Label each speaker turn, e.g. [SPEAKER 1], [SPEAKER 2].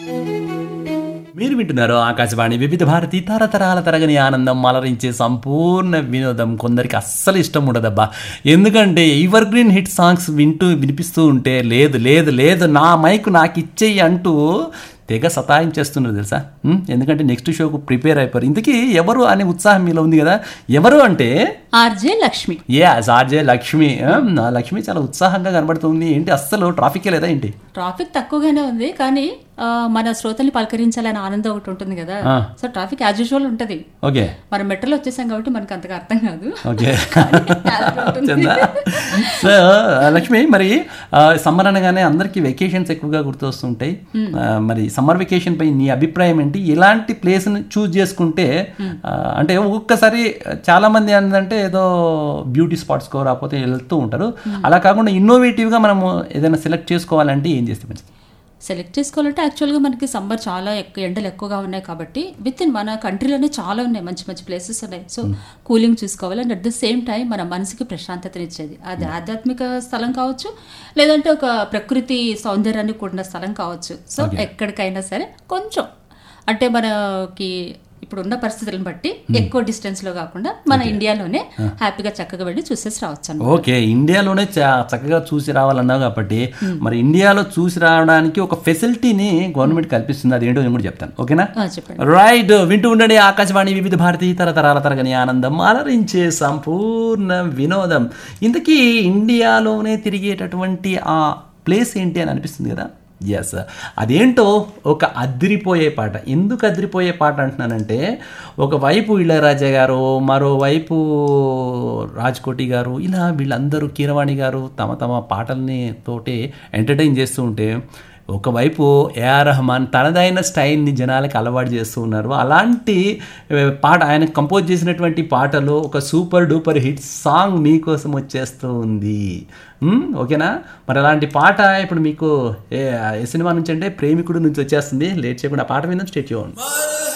[SPEAKER 1] మీరు వింటున్నారు ఆకాశవాణి వివిధ భారతి తరతరాల తరగని ఆనందం అలరించే సంపూర్ణ వినోదం కొందరికి అస్సలు ఇష్టం ఉండదబ్బా ఎందుకంటే ఎవర్ గ్రీన్ హిట్ సాంగ్స్ వింటూ వినిపిస్తూ ఉంటే లేదు లేదు లేదు నా మైక్ నాకు ఇచ్చేయి అంటూ తెగ సతాయించేస్తున్నారు తెలుసా ఉం? ఎందుకంటే నెక్స్ట్ షోకు ప్రిపేర్ అయిపోయారు ఇంతకీ ఎవరు అనే ఉత్సాహం మీలో ఉంది కదా ఎవరు అంటే
[SPEAKER 2] ఆర్జే లక్ష్మి
[SPEAKER 1] ఏ ఆర్జే లక్ష్మి ఆ, నా లక్ష్మి చాలా ఉత్సాహంగా కనబడుతుంది ఏంటి అస్సలు ట్రాఫిక్ లేదా ఏంటి
[SPEAKER 2] ట్రాఫిక్ తక్కువగానే ఉంది కానీ ఆ, మన శ్రోతల్ని పలకరించాలని ఆనందం ఒకటి ఉంటుంది కదా
[SPEAKER 1] ఆ.
[SPEAKER 2] సో ట్రాఫిక్ యాజ్ యూజువల్ ఉంటుంది
[SPEAKER 1] ఓకే
[SPEAKER 2] మనం మెట్రోలో వచ్చేసాం కాబట్టి మనకు అంతగా అర్థం కాదు
[SPEAKER 1] ఓకే
[SPEAKER 2] అలా ఉంటుంది.
[SPEAKER 1] చందా సో లక్ష్మి మరి సమ్మర్ అనగానే అందరికీ వెకేషన్స్ ఎక్కువగా గుర్తొస్తుంటాయి ఆ, మరి సమ్మర్ వెకేషన్ పై నీ అభిప్రాయం ఏంటి ఎలాంటి ప్లేస్ని చూస్ చేసుకుంటే ఆ, అంటే ఒక్కొక్కసారి చాలా మంది ఏంటంటే ఏదో బ్యూటీ స్పాట్స్కో రాకపోతే వెళ్తూ ఉంటారు అలా కాకుండా ఇన్నోవేటివ్గా మనము ఏదైనా సెలెక్ట్ చేసుకోవాలంటే ఏం చేస్తే మంచిది
[SPEAKER 2] సెలెక్ట్ చేసుకోవాలంటే యాక్చువల్గా మనకి సమ్మర్ చాలా ఎక్కువ ఎండలు ఎక్కువగా ఉన్నాయి కాబట్టి విత్ ఇన్ మన కంట్రీలోనే చాలా ఉన్నాయి మంచి మంచి ప్లేసెస్ ఉన్నాయి సో కూలింగ్ చూసుకోవాలి and at the same time మన మనసుకి ప్రశాంతతనిచ్చేది అది ఆధ్యాత్మిక స్థలం కావచ్చు లేదంటే ఒక ప్రకృతి సౌందర్యాన్ని కూడిన స్థలం కావచ్చు సో ఎక్కడికైనా సరే కొంచెం అంటే మనకి ఇప్పుడు ఉన్న పరిస్థితులను బట్టి ఎక్కువ డిస్టెన్స్ లో కాకుండా మన ఇండియాలోనే హ్యాపీగా చక్కగా వెళ్ళి చూసేసి రావచ్చు అన్నమాట.
[SPEAKER 1] ఓకే ఇండియాలోనే చా- చక్కగా చూసి రావాలన్నావు కాబట్టి మరి ఇండియాలో చూసి రావడానికి ఒక ఫెసిలిటీని గవర్నమెంట్ కల్పిస్తుంది అదేంటో నేను కూడా చెప్తాను ఓకేనా
[SPEAKER 2] ఆ, చెప్పండి
[SPEAKER 1] రైట్ వింటూ ఉండండి ఆకాశవాణి వివిధ భారతి తరతరాల తరగని ఆనందం అలరించే సంపూర్ణ వినోదం ఇంతకీ ఇండియాలోనే తిరిగేటటువంటి ఆ ప్లేస్ ఏంటి అని అనిపిస్తుంది కదా ఎస్ అదేంటో ఒక అదిరిపోయే పాట ఎందుకు అదిరిపోయే పాట అంటున్నానంటే ఒకవైపు ఇళయరాజా గారు మరోవైపు రాజ్కోటి గారు ఇలా వీళ్ళందరూ కీరవాణి గారు తమ తమ పాటల్ని తోటి ఎంటర్టైన్ చేస్తూ ఉంటే ఒకవైపు ఏఆర్ రెహమాన్ తనదైన స్టైల్ని జనాలకు అలవాటు చేస్తూ ఉన్నారు అలాంటి ఏ, పాట ఆయన కంపోజ్ చేసినటువంటి పాటలో ఒక సూపర్ డూపర్ హిట్ సాంగ్ మీకోసం వచ్చేస్తూ ఉంది ఉమ్, ఓకేనా మరి అలాంటి పాట ఇప్పుడు మీకు ఏ ఏ సినిమా నుంచి అంటే ప్రేమికుడు నుంచి వచ్చేస్తుంది లేట్ చేయకుండా ఆ పాట మీద స్టేట్ చేయండి